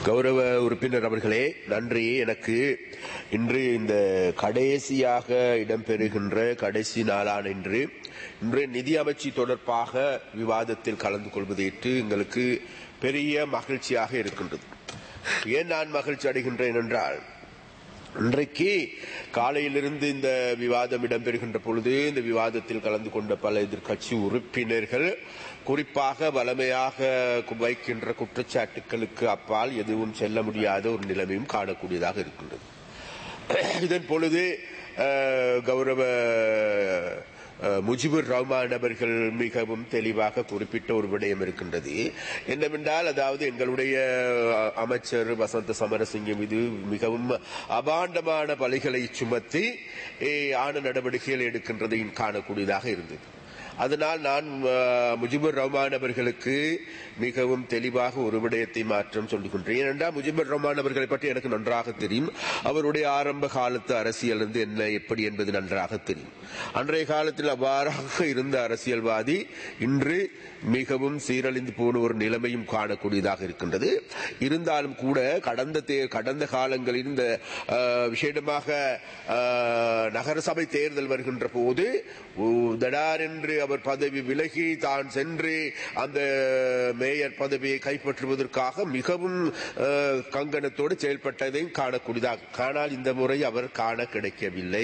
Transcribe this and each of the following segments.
கௌரவ உறுப்பினர் அவர்களே நன்றி எனக்கு இன்று இந்த கடைசியாக இடம்பெறுகின்ற கடைசி நாளான இன்று இன்று நிதி அமைச்சு தொடர்பாக விவாதத்தில் கலந்து கொள்வதேற்று எங்களுக்கு பெரிய மகிழ்ச்சியாக இருக்கின்றது ஏன் நான் மகிழ்ச்சி அடைகின்றேன் என்றால் இன்றைக்கு காலையிலிருந்து இந்த விவாதம் இடம்பெறுகின்ற பொழுது இந்த விவாதத்தில் கலந்து கொண்ட பல எதிர்க்கட்சி உறுப்பினர்கள் குறிப்பாக வலமையாக வைக்கின்ற குற்றச்சாட்டுகளுக்கு அப்பால் எதுவும் செல்ல முடியாத ஒரு நிலைமையும் காணக்கூடியதாக இருக்கின்றது இதன் பொழுது அஹ், கௌரவ அஹ், முஜிபுர் ரஹ்மான் அவர்கள் மிகவும் தெளிவாக குறிப்பிட்ட ஒரு விடயம் இருக்கின்றது என்னவென்றால் அதாவது எங்களுடைய அஹ், அமைச்சர் வசந்த சமரசிங்கம் இது மிகவும் அபாண்டமான பலிகளை சுமத்தி eh, ஆன நடவடிக்கைகள் எடுக்கின்றதை காணக்கூடியதாக இருந்தது அதனால் நான் அஹ், முஜிபுர் ரஹ்மான் அவர்களுக்கு மிகவும் தெளிவாக ஒரு விடயத்தை மாற்றம் சொல்லுகின்றேன் ஏனென்றால் முஜிபுர் ரஹ்மான் அவர்களை பற்றி எனக்கு நன்றாக தெரியும் அவருடைய ஆரம்ப காலத்து அரசியல் வந்து என்ன எப்படி என்பது நன்றாக தெரியும் அன்றைய காலத்தில் அவ்வாறாக இருந்த அரசியல்வாதி இன்று மிகவும் சீரழிந்து போன ஒரு நிலைமையும் காணக்கூடியதாக இருக்கின்றது இருந்தாலும் கூட கடந்த தே- கடந்த காலங்களில் இந்த அஹ், விசேடமாக அஹ், நகரசபை தேர்தல் வருகின்ற போது உ- தடார் என்று அவர் பதவி விலகி தான் சென்று அந்த மேயர் பதவியை கைப்பற்றுவதற்காக மிகவும் அஹ், கங்கணத்தோடு செயல்பட்டதையும் காணக்கூடியதாக ஆனால் இந்த முறை அவர் காண கிடைக்கவில்லை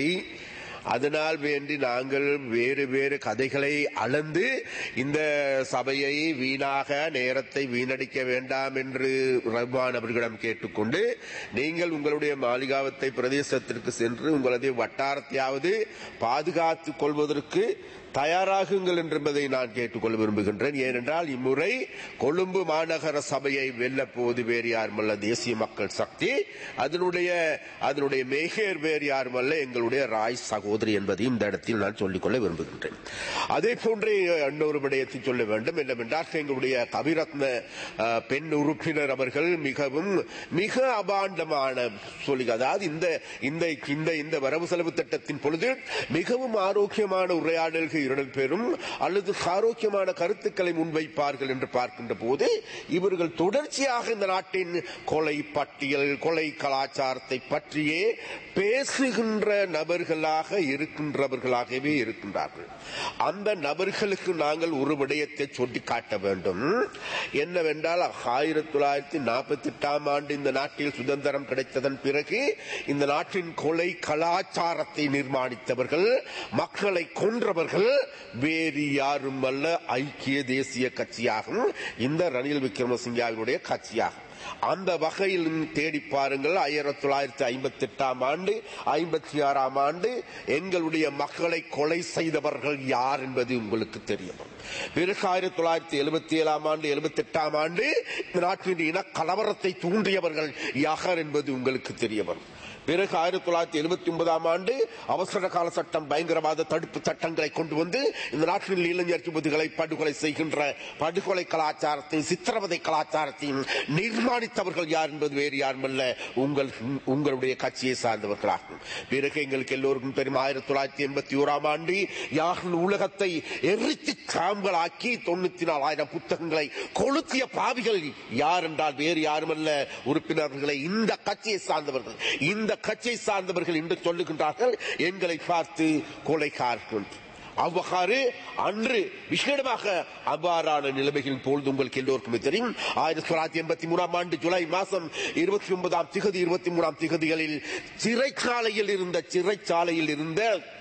அதனால் வேண்டி நாங்கள் வேறு வேறு கதைகளை அளந்து இந்த சபையை வீணாக நேரத்தை வீணடிக்க வேண்டாம் என்று ரஹ்மான் அவர்களிடம் கேட்டுக்கொண்டு நீங்கள் உங்களுடைய மாளிகாவத்தை பிரதேசத்திற்கு சென்று உங்களது வட்டாரத்தையாவது பாதுகாத்துக் கொள்வதற்கு தயாராகுங்கள் என்பதை நான் கேட்டுக்கொள்ள விரும்புகின்றேன் ஏனென்றால் இம்முறை கொழும்பு மாநகர சபையை வெல்ல போது வேறு யாருமல்ல தேசிய மக்கள் சக்தி அதனுடைய அதனுடைய மேகேர் வேறு யாருமல்ல எங்களுடைய ராய் சகோதரி என்பதையும் இந்த இடத்தில் நான் சொல்லிக்கொள்ள விரும்புகின்றேன் அதே போன்றே இன்னொரு விடயத்தை சொல்ல வேண்டும் என்னவென்றால் எங்களுடைய கவிரத்ன அஹ், பெண் உறுப்பினர் அவர்கள் மிகவும் மிக அபாண்டமான சொல்லி அதாவது இந்த இந்த இந்த இந்த வரவு செலவு திட்டத்தின் பொழுது மிகவும் ஆரோக்கியமான உரையாடல்கள் இடம்பெறும் அல்லது ஆரோக்கியமான கருத்துக்களை முன்வைப்பார்கள் என்று பார்க்கின்ற போது இவர்கள் தொடர்ச்சியாக இந்த நாட்டின் கொலை பட்டியல் கொலை கலாச்சாரத்தை பற்றியே பேசுகின்ற நபர்களாக இருக்கின்றவர்களாகவே இருக்கின்றார்கள் அந்த நபர்களுக்கு நாங்கள் ஒரு விடயத்தை சொல்லி காட்ட வேண்டும் என்னவென்றால் ஆயிரத்தி தொள்ளாயிரத்தி நாற்பத்தி எட்டாம் ஆண்டு இந்த நாட்டில் சுதந்திரம் கிடைத்ததன் பிறகு இந்த நாட்டின் கொலை கலாச்சாரத்தை நிர்மாணித்தவர்கள் மக்களை கொன்றவர்கள் வேறு யாரும் அல்ல ஐக்கிய தேசிய கட்சியாகும் இந்த ரணில் விக்ரமசிங்காவினுடைய கட்சியாகும் அந்த வகையில் தேடி பாருங்கள் ஆயிரத்தி தொள்ளாயிரத்தி ஐம்பத்தி எட்டாம் ஆண்டு ஐம்பத்தி ஆறாம் ஆண்டு எங்களுடைய மக்களை கொலை செய்தவர்கள் யார் என்பது உங்களுக்கு தெரியும் பிறகு ஆயிரத்தி தொள்ளாயிரத்தி எழுபத்தி ஏழாம் ஆண்டு எழுபத்தி எட்டாம் ஆண்டு இந்த நாட்டின் இன கலவரத்தை தூண்டியவர்கள் யார் என்பது உங்களுக்கு தெரிய வரும் பிறகு ஆயிரத்தி தொள்ளாயிரத்தி எழுபத்தி ஒன்பதாம் ஆண்டு அவசர கால சட்டம் பயங்கரவாத தடுப்பு சட்டங்களை கொண்டு வந்து இந்த நாட்டில் இளைஞர் யுவதிகளை படுகொலை செய்கின்ற படுகொலை கலாச்சாரத்தையும் சித்திரவதை கலாச்சாரத்தையும் நிர்மாணித்தவர்கள் யார் என்பது வேறு யாருமல்ல உங்கள் உங்களுடைய கட்சியை சார்ந்தவர்களாகும் பிறகு எங்களுக்கு எல்லோருக்கும் தெரியும் ஆயிரத்தி தொள்ளாயிரத்தி எண்பத்தி ஓராம் ஆண்டு யார் உலகத்தை எரித்து சாம்பலாக்கி தொண்ணூத்தி நாலாயிரம் புத்தகங்களை கொளுத்திய பாவிகள் யார் என்றால் வேறு யாருமல்ல உறுப்பினர்களை இந்த கட்சியை சார்ந்தவர்கள் இந்த கட்சியை சார்ந்தவர்கள் என்று சொல்லுகின்றார்கள் எங்களை பார்த்து கொலைகார்கள் அவ்வாறு அன்று விசேடமாக அவ்வாறான நிலைமைகளின் பொழுது உங்களுக்கு எல்லோருக்குமே தெரியும் ஆயிரத்தி தொள்ளாயிரத்தி எண்பத்தி மூணாம் ஆண்டு ஜூலை மாதம் இருபத்தி ஒன்பதாம் திகதி இருபத்தி மூணாம் திகதிகளில் சிறைச்சாலையில் இருந்த சிறைச்சாலையில் இருந்த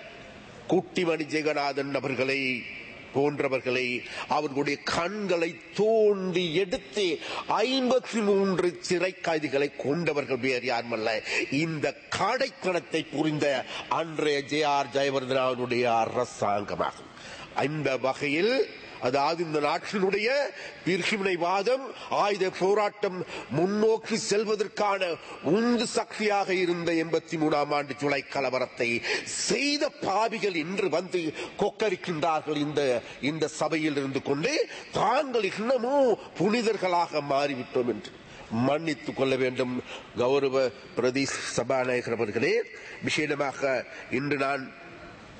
குட்டிமணி ஜெகநாதன் அவர்களை போன்றவர்களை அவர்களுடைய கண்களை தோண்டி எடுத்து ஐம்பத்தி மூன்று சிறை கைதிகளை கொண்டவர்கள் வேறு யாருமல்ல இந்த காடைத்தனத்தை புரிந்த அன்றைய ஜே ஆர் ஜெயவர்தனாவுடைய அரசாங்கமாகும் இந்த வகையில் அதாவது இந்த நாட்டினுடைய பிரிவினைவாதம் ஆயுத போராட்டம் முன்னோக்கி செல்வதற்கான உந்து சக்தியாக இருந்த எண்பத்தி மூணாம் ஆண்டு ஜூலை கலவரத்தை செய்த பாவிகள் இன்று வந்து கொக்கரிக்கின்றார்கள் இந்த இந்த சபையில் இருந்து கொண்டு தாங்கள் இன்னமும் புனிதர்களாக மாறிவிட்டோம் என்று மன்னித்துக் கொள்ள வேண்டும் கௌரவ பிரதி சபாநாயகர் அவர்களே விசேடமாக இன்று நான்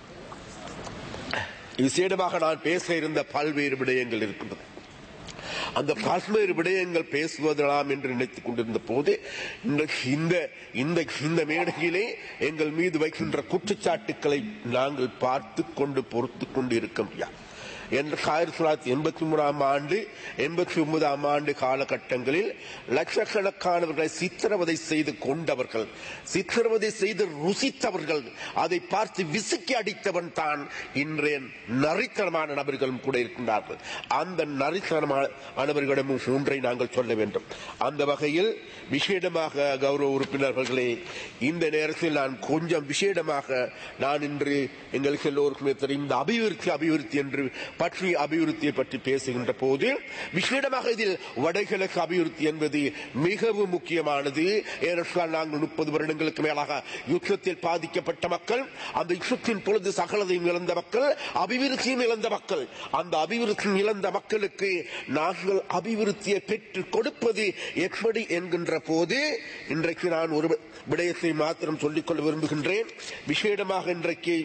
விசேடமாக நான் பேச இருந்த பல்வேறு விடயங்கள் இருக்கின்றன அந்த பல்வேறு விடயங்கள் பேசுவதலாம் என்று நினைத்துக் கொண்டிருந்த போது இன்றைக்கு இந்த இந்த இந்த மேடையிலே எங்கள் மீது வைக்கின்ற குற்றச்சாட்டுக்களை நாங்கள் பார்த்து கொண்டு பொறுத்து கொண்டு இருக்க முடியாது என்று ஆயிரத்தி தொள்ளாயிரத்தி எண்பத்தி மூணாம் ஆண்டு எண்பத்தி ஒன்பதாம் ஆண்டு காலகட்டங்களில் லட்சக்கணக்கானவர்களை சித்திரவதை செய்து கொண்டவர்கள் சித்திரவதை செய்து ருசித்தவர்கள் அதை பார்த்து விசுக்கி அடித்தவன் தான் இன்றைய நரித்தனமான நபர்களும் கூட இருக்கின்றார்கள் அந்த நரித்தனமானவர்களிடமும் ஒன்றை நாங்கள் சொல்ல வேண்டும் அந்த வகையில் விசேடமாக கௌரவ உறுப்பினர்களே இந்த நேரத்தில் நான் கொஞ்சம் விசேடமாக நான் இன்று எங்களுக்கு எல்லோருக்குமே தெரியும் இந்த அபிவிருத்தி அபிவிருத்தி என்று பற்றி அபிவிருத்தியை பற்றி பேசுகின்ற போது விசேடமாக இதில் வடகிழக்கு அபிவிருத்தி என்பது மிகவும் முக்கியமானது ஏனென்றால் நாங்கள் முப்பது வருடங்களுக்கு மேலாக யுத்தத்தில் பாதிக்கப்பட்ட மக்கள் அந்த யுத்தத்தின் பொழுது சகலதையும் இழந்த மக்கள் அபிவிருத்தியும் இழந்த மக்கள் அந்த அபிவிருத்தியும் இழந்த மக்களுக்கு நாங்கள் அபிவிருத்தியை பெற்று கொடுப்பது எப்படி என்கின்ற போது இன்றைக்கு நான் ஒரு விடயத்தை மாத்திரம் சொல்லிக்கொள்ள விரும்புகின்றேன் விசேடமாக இன்றைக்கு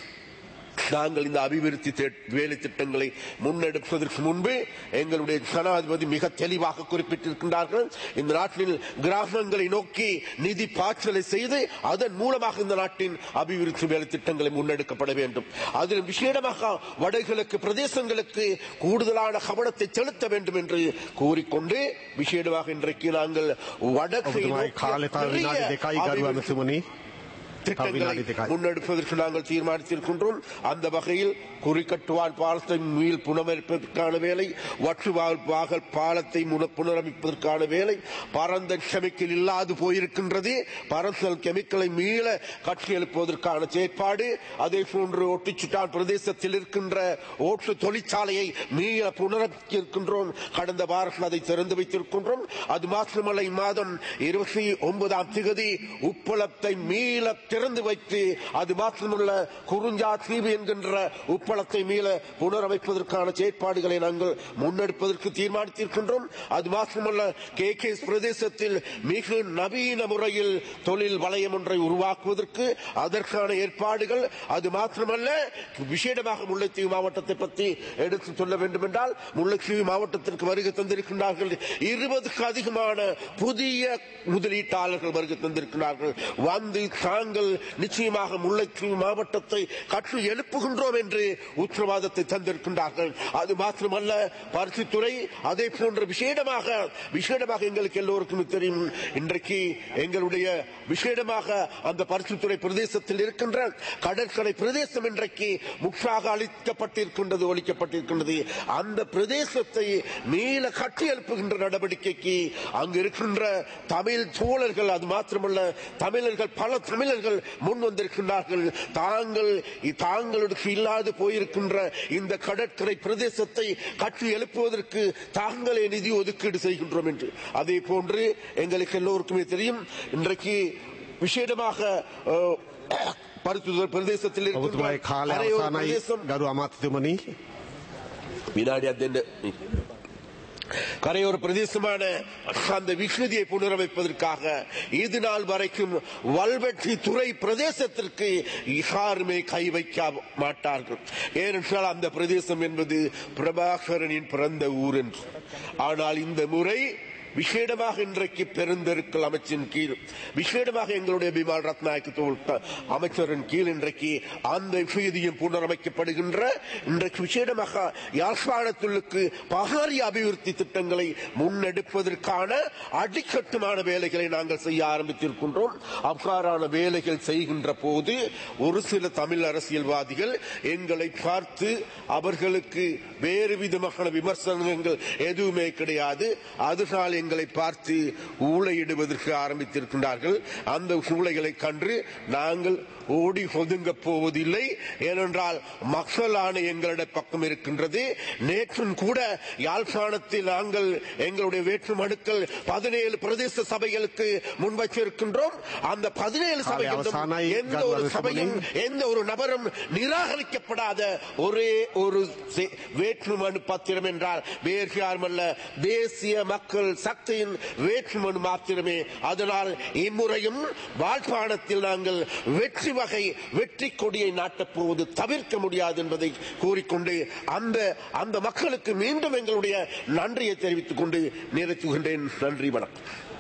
நாங்கள் இந்த அபிவிருத்தி திட்- வேலை திட்டங்களை முன்னெடுப்பதற்கு முன்பு எங்களுடைய ஜனாதிபதி மிக தெளிவாக குறிப்பிட்டிருக்கின்றார்கள் இந்த நாட்டில் கிராமங்களை நோக்கி நிதி பாய்ச்சலை செய்து அதன் மூலமாக இந்த நாட்டின் அபிவிருத்தி வேலை திட்டங்களை முன்னெடுக்கப்பட வேண்டும் அதில் விசேடமாக வடகிழக்கு பிரதேசங்களுக்கு கூடுதலான கவனத்தை செலுத்த வேண்டும் என்று கூறிக்கொண்டு விசேடமாக இன்றைக்கு நாங்கள் வடக்கை ඔබතුමායි நோக்கிய කාලය තව විනාඩි பெரிய දෙකයි ගරු அபிவிருத்தி ඇමතිතුමනි திட்டங்களை வினாடி දෙකයි. முன்னெடுப்பதற்கு நாங்கள் தீர்மானித்திருக்கின்றோம் அந்த வகையில் குறிக்கட்டுவால் பாலத்தை மீள் புனரமைப்பதற்கான வேலை வற்றுவால் வாகல் பாலத்தை முன- புனரமைப்பதற்கான வேலை பரந்த கெமிக்கல் இல்லாது போயிருக்கின்றது பரந்தல் கெமிக்கலை மீள கட்டி எழுப்புவதற்கான செயற்பாடு அதே போன்று ஒட்டிச்சுட்டான் பிரதேசத்தில் இருக்கின்ற ஓட்டு தொழிற்சாலையை மீள புனரமைக்கிருக்கின்றோம் கடந்த வாரம் அதை திறந்து வைத்திருக்கின்றோம் அது மாத்திரமல்ல இம்மாதம் இருபத்தி ஒன்பதாம் திகதி உப்பளத்தை மீள திறந்து வைத்து அது மாத்திரமல்ல குறிஞ்சா தீவு என்கின்ற உப்பளத்தை மீள புனரமைப்பதற்கான செயற்பாடுகளை நாங்கள் முன்னெடுப்பதற்கு தீர்மானித்திருக்கின்றோம் அது மாத்திரமல்ல கே கே பிரதேசத்தில் மிக நவீன முறையில் தொழில் வலயம் ஒன்றை உருவாக்குவதற்கு அதற்கான ஏற்பாடுகள் அது மாத்திரமல்ல விசேடமாக முல்லைத்தீவு மாவட்டத்தை பற்றி எடுத்து சொல்ல வேண்டும் என்றால் முல்லைத்தீவு மாவட்டத்திற்கு வருகை தந்திருக்கின்றார்கள் இருபதுக்கு அதிகமான புதிய முதலீட்டாளர்கள் வருகை தந்திருக்கிறார்கள் வந்து தாங்கள் நிச்சயமாக முல்லைத்தீவு மாவட்டத்தை கற்று எழுப்புகின்றோம் என்று உத்தரவாதத்தை தந்திருக்கின்றார்கள் அது மாத்திரமல்ல பருத்தித்துறை அதே போன்ற விசேடமாக விசேடமாக எங்களுக்கு எல்லோருக்கும் தெரியும் இன்றைக்கு எங்களுடைய விசேடமாக அந்த பருத்தித்துறை பிரதேசத்தில் இருக்கின்ற கடற்கரை பிரதேசம் இன்றைக்கு முற்றாக அளிக்கப்பட்டிருக்கின்றது ஒழிக்கப்பட்டிருக்கின்றது அந்த பிரதேசத்தை மீள கட்டி எழுப்புகின்ற நடவடிக்கைக்கு அங்கு இருக்கின்ற தமிழ் தோழர்கள் அது மாத்திரமல்ல தமிழர்கள் பல தமிழர்கள் முன் வந்திருக்கின்றார்கள் தாங்கள் தாங்களுக்கு இல்லாது போயிருக்கின்ற இந்த கடற்கரை பிரதேசத்தை கட்டி எழுப்புவதற்கு தாங்களே நிதி ஒதுக்கீடு செய்கின்றோம் என்று அதே போன்று எங்களுக்கு எல்லோருக்குமே தெரியும் இன்றைக்கு விசேடமாக அஹ், பருத்தித்துறை பிரதேசத்தில் இருக்கின்ற ඔබතුමායි කාලය கரையோர අවසානයි பிரதேசம் ගරු අමාත්‍යතුමනි வினாடியாக தென்ன கரையோர பிரதேசமான அந்த விஸ்ருதியை புனரமைப்பதற்காக இது நாள் வரைக்கும் வல்வெட்டி துறை பிரதேசத்திற்கு யாருமே கை வைக்க மாட்டார்கள் ஏனென்றால் அந்த பிரதேசம் என்பது பிரபாகரனின் பிறந்த ஊர் என்று ஆனால் இந்த முறை விசேடமாக இன்றைக்கு பெருந்தெருக்கள் அமைச்சின் கீழ் விசேடமாக எங்களுடைய பிமால் ரத்நாயக்கு தொகுத்த அமைச்சரின் கீழ் இன்றைக்கு அந்த விஷயதியும் புனரமைக்கப்படுகின்ற இன்றைக்கு விசேடமாக யாழ்ப்பாணத்துள்ளுக்கு பகாரிய அபிவிருத்தி திட்டங்களை முன்னெடுப்பதற்கான அடிக்கட்டுமான வேலைகளை நாங்கள் செய்ய ஆரம்பித்திருக்கின்றோம் அவ்வாறான வேலைகள் செய்கின்ற போது ஒரு சில தமிழ் அரசியல்வாதிகள் எங்களை பார்த்து அவர்களுக்கு வேறு விதமான விமர்சனங்கள் எதுவுமே கிடையாது அதனால் எங்களை பார்த்து ஊழையிடுவதற்கு ஆரம்பித்திருக்கின்றார்கள் அந்த ஊழைகளை கண்டு நாங்கள் ஓடி ஒதுங்க போவதில்லை ஏனென்றால் மக்களான எங்களுடைய பக்கம் இருக்கின்றது நேற்றும் கூட யாழ்ப்பாணத்தில் நாங்கள் எங்களுடைய வேற்று மனுக்கள் பதினேழு பிரதேச சபைகளுக்கு முன்வைச்சிருக்கின்றோம் அந்த பதினேழு சபைகளும் அவசானாய் எந்த ஒரு கர்வ சபையும் சபையும் எந்த ஒரு நபரும் நிராகரிக்கப்படாத ஒரே ஒரு செ- வேட்புமனு பத்திரம் என்றால் வேறு யாருமல்ல தேசிய மக்கள் சக்தியின் வேற்றுமன் மாத்திரமே அதனால் இம்முறையும் வாழ்ப்பாணத்தில் நாங்கள் வெற்றி வகை வெற்றி கொடியை நாட்டப் போவது தவிர்க்க முடியாது என்பதை கூறிக்கொண்டு அந்த அந்த மக்களுக்கு மீண்டும் எங்களுடைய நன்றியை தெரிவித்துக் கொண்டு நிறைத்துகின்றேன் நன்றி வணக்கம்